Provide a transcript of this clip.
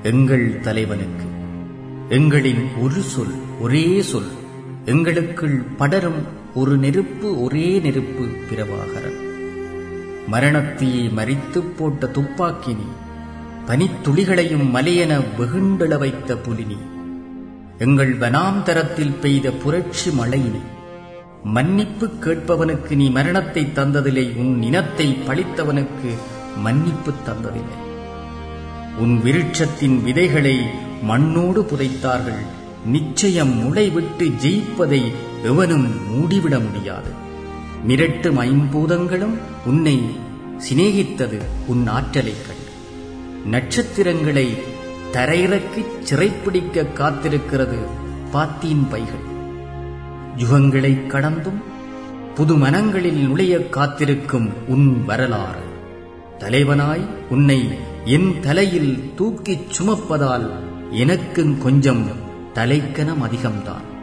எங்கள் தலைவனுக்கு எங்களின் ஒரு சொல் ஒரே சொல் எங்களுக்குள் படரும் ஒரு நெருப்பு ஒரே நெருப்பு பிரபாகரன் மரணத்தீயை மறித்துப் போட்ட துப்பாக்கினி பனித்துளிகளையும் மலையென வெகுண்டெழ வைத்த புலினி எங்கள் வனாந்தரத்தில் பெய்த புரட்சி மழையினி மன்னிப்பு கேட்பவனுக்கு நீ மரணத்தை தந்ததில்லை உன் இனத்தை பழித்தவனுக்கு மன்னிப்பு தந்ததில்லை உன் விருட்சத்தின் விதைகளை மண்ணோடு புதைத்தார்கள் நிச்சயம் முளைவிட்டு ஜெயிப்பதை எவனும் மூடிவிட முடியாது மிரட்டும் ஐம்பூதங்களும் உன்னை சிநேகித்தது உன் ஆற்றலைக் கண்டு நட்சத்திரங்களை தரையிறக்கிச் சிறைப்பிடிக்க காத்திருக்கிறது பாத்தீன் பைகள் யுகங்களைக் கடந்தும் புது மனங்களில் நுழைய காத்திருக்கும் உன் வரலாறு தலைவனாய் உன்னை என் தலையில் தூக்கிச் சுமப்பதால் எனக்கும் கொஞ்சம் தலைக்கனம் அதிகம்தான்